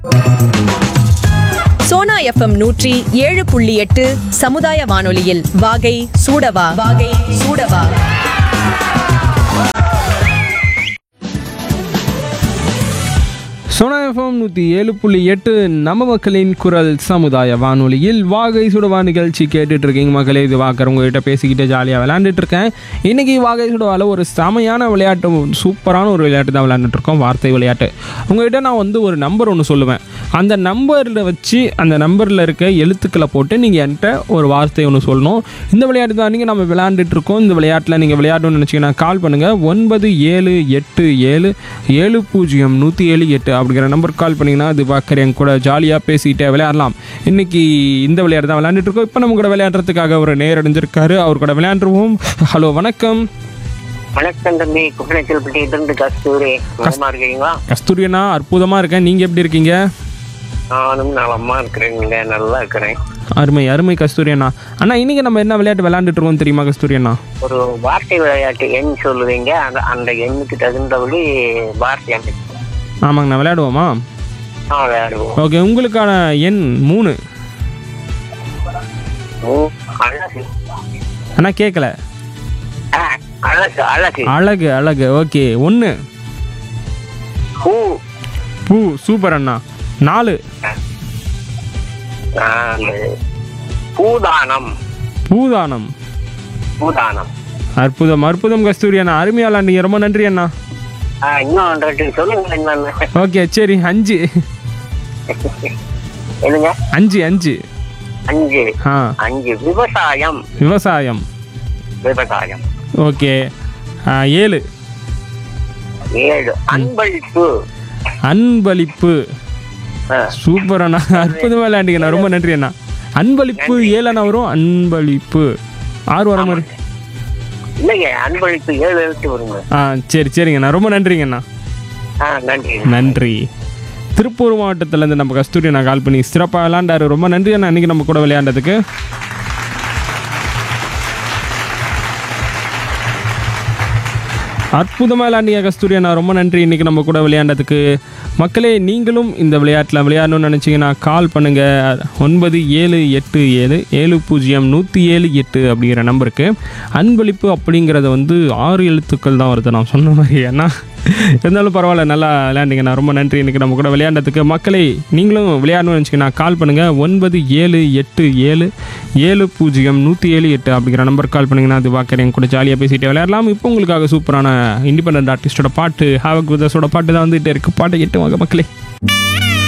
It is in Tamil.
சோனா எஃப்எம் நூற்றி ஏழு புள்ளி எட்டு சமுதாய வானொலியில் வாகை சூடவா வாகை சூடவா சோனா எஃப்எம் நூற்றி ஏழு புள்ளி எட்டு நம்ம மக்களின் குரல் சமுதாய வானொலியில் வாகை சுடவா நிகழ்ச்சி கேட்டுட்டு இருக்கீங்க மக்களே இது வாக்கறவங்க கிட்ட பேசிக்கிட்டு ஜாலியாக விளையாண்டுட்டு இருக்கேன் இன்னைக்கு வாகை சுடவாவில் ஒரு செமையான விளையாட்டு சூப்பரான ஒரு விளையாட்டு தான் விளையாண்டுட்டு இருக்கோம் வார்த்தை விளையாட்டு உங்ககிட்ட நான் வந்து ஒரு நம்பர் ஒன்று சொல்லுவேன் அந்த நம்பரில் வச்சு அந்த நம்பரில் இருக்க எழுத்துக்களை போட்டு நீங்கள் என்கிட்ட ஒரு வார்த்தை ஒன்று சொல்லணும் இந்த விளையாட்டு தான் நீங்கள் நம்ம விளையாண்டுட்டு இருக்கோம் இந்த விளையாட்டில் நீங்கள் விளையாடணும்னு நினச்சிங்கன்னா கால் பண்ணுங்கள் ஒன்பது ஏழு எட்டு ஏழு ஏழு பூஜ்ஜியம் நூற்றி ஏழு எட்டு அப்படிங்கிற நம்பர் கால் பண்ணிங்கன்னா அது பார்க்குற என் கூட ஜாலியாக பேசிக்கிட்டே விளையாடலாம் இன்னைக்கு இந்த விளையாட்டு தான் விளையாண்டுட்டு இருக்கோம் இப்போ நம்ம கூட விளையாடுறதுக்காக ஒரு நேரடைஞ்சிருக்காரு அவர் கூட விளையாண்டுருவோம் ஹலோ வணக்கம் வணக்கம் தம்பி குப்பநத்தில் இருந்து கஸ்தூரி நலமா இருக்கீங்களா கஸ்தூரியனா அற்புதமாக இருக்கேன் நீங்கள் எப்படி இருக்கீங்க நானும் நலமா இருக்கிறேங்க நல்லா இருக்கிறேன் அருமை அருமை கஸ்தூரியண்ணா அண்ணா இன்னைக்கு நம்ம என்ன விளையாட்டு விளையாண்டுட்டு இருக்கோம் தெரியுமா கஸ்தூரியண்ணா ஒரு வார்த்தை விளையாட்டு எண் சொல்லுவீங்க அந்த அந்த எண்ணுக்கு தகுந்தபடி வார்த்தை அமைச்சு ஆமாங்கண்ணா விளையாடுவோமா ஆ விளையாடுவோம் ஓகே உங்களுக்கான எண் மூணு ஓ, அழகு அண்ணா கேட்கல ஆ, அழகு அழகு அழகு அழகு ஓகே ஒன்று பூ பூ சூப்பர் அண்ணா நாலு நாலு பூதானம் பூதானம் பூதானம் அற்புதம் அற்புதம் கஸ்தூரி அண்ணா அருமையா விளாண்டீங்க ரொம்ப நன்றி அண்ணா ஆ, இன்னும் ரெண்டு சொல்லுங்க என்னன்னு ஓகே சரி அஞ்சு என்னங்க அஞ்சு அஞ்சு அஞ்சு ஆ அஞ்சு விவசாயம் விவசாயம் விவசாயம் ஓகே ஆ, ஏழு ஏழு அன்பளிப்பு அன்பளிப்பு ஆ, சூப்பர் அண்ணா அற்புதமாக விளையாண்டீங்கண்ணா ரொம்ப நன்றி அண்ணா அன்பளிப்பு ஏழு அண்ணா வரும் அன்பளிப்பு ஆறு வர மாதிரி இல்லைங்க அன்பளிப்பு ஏழு எழுத்து வருங்க ஆ சரி சரிங்கண்ணா ரொம்ப நன்றிங்கண்ணா ஆ நன்றி நன்றி திருப்பூர் மாவட்டத்திலேருந்து நம்ம கஸ்தூரி நான் கால் பண்ணி சிறப்பாக விளையாண்டாரு ரொம்ப நன்றி அண்ணா இன்னைக்கு நம்ம கூட விளையாண்டதுக்கு அற்புதமாக விளையாண்டிங்க கஸ்தூரி அண்ணா ரொம்ப நன்றி இன்னைக்கு நம்ம கூட விளையாண்டதுக்கு மக்களே நீங்களும் இந்த விளையாட்டில் விளையாடணும்னு நினச்சிங்கன்னா கால் பண்ணுங்கள் ஒன்பது ஏழு எட்டு ஏழு ஏழு பூஜ்ஜியம் நூற்றி ஏழு எட்டு அப்படிங்கிற நம்பருக்கு அன்பளிப்பு அப்படிங்கிறத வந்து ஆறு எழுத்துக்கள் தான் வருது நான் சொன்ன மாதிரி ஏன்னா இருந்தாலும் பரவாயில்ல நல்லா விளையாண்டிங்கண்ணா ரொம்ப நன்றி இன்னைக்கு நம்ம கூட விளையாண்டதுக்கு மக்களே நீங்களும் விளையாடணும்னு நினச்சிங்கன்னா கால் பண்ணுங்கள் ஒன்பது ஏழு எட்டு ஏழு ஏழு பூஜ்ஜியம் நூற்றி ஏழு எட்டு அப்படிங்கிற நம்பர் கால் பண்ணிங்கன்னா அது பார்க்குறேன் கூட ஜாலியாக பேசிட்டு விளையாடலாம் இப்போ உங்களுக்காக சூப்பரான இண்டிபெண்ட் ஆர்டிஸ்டோட பாட்டு ஹாவக் விதஸோட பாட்டு தான் வந்துட்டு இருக்கு பாட்டை கேட்டு வாங்க மக்களே